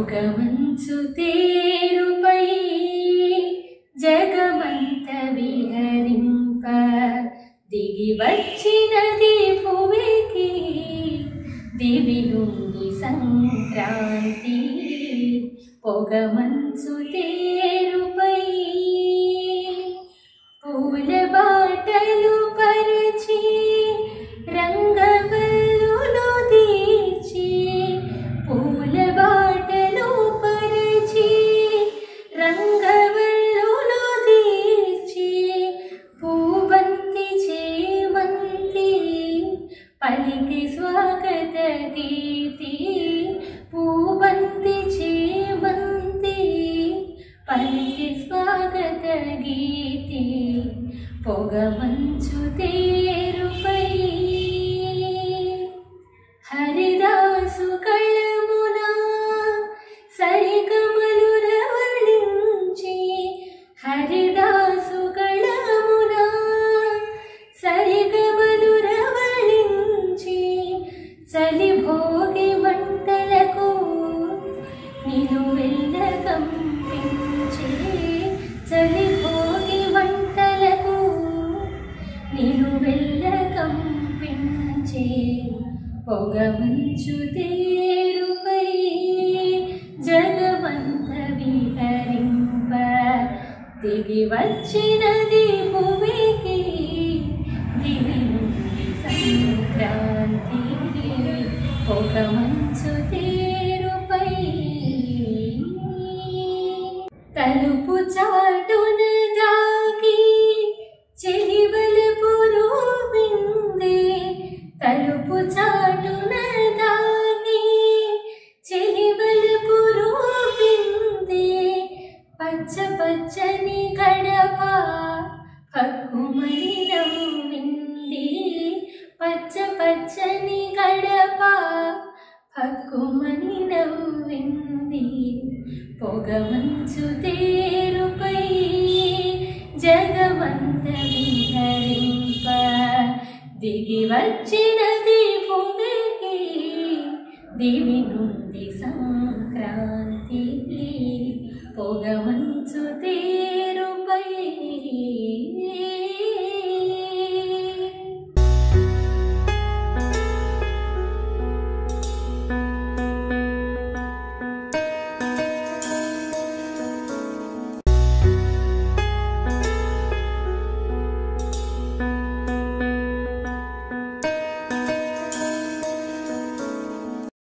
పొగమంచు తేరుపై జగమంత విహరింప దిగి వచ్చినది భువికి దివి నుండి సంక్రాంతి పొగమంచు తేరుపై పూల బాటలు పరిచి రంగవల్లులు తీర్చి పూల బాటలు పరిచి రంగవల్లులు తీర్చి పూబంతి చేమంతి పలికి స్వాగత గీతి పూబంతి చేమంతి పలికి స్వాగత గీతి పొగమంచు తేరుపై హరిదాసు కళమున సరిగమలు రవళించి హరిదాసు కళమున సరిగమలు రవళించి చలి భోగి మంటలకు నిలువెల్ల కంపించే చలి భోగి మంటలకు నిలువెల్ల కంపించే పొగమంచు తేరుపై జగమంత విహరింప దిగి వచ్చినది భూమికి దివి నుండి సంక్రాంతి పొగమంచు తేరుపై తలుపు చాటున దాగి చెలివల పురువిందే తలుపు చాటున దాగి చెలివల పురువిందే పచ్చ పచ్చని గడప పక్కుమని నవ్వింది పచ్చ పచ్చని గడప పక్కుమని నవ్వింది పొగమంచు తేరుపై జగమంత విహరింప దిగి వచ్చినది భూమికి దివి నుండి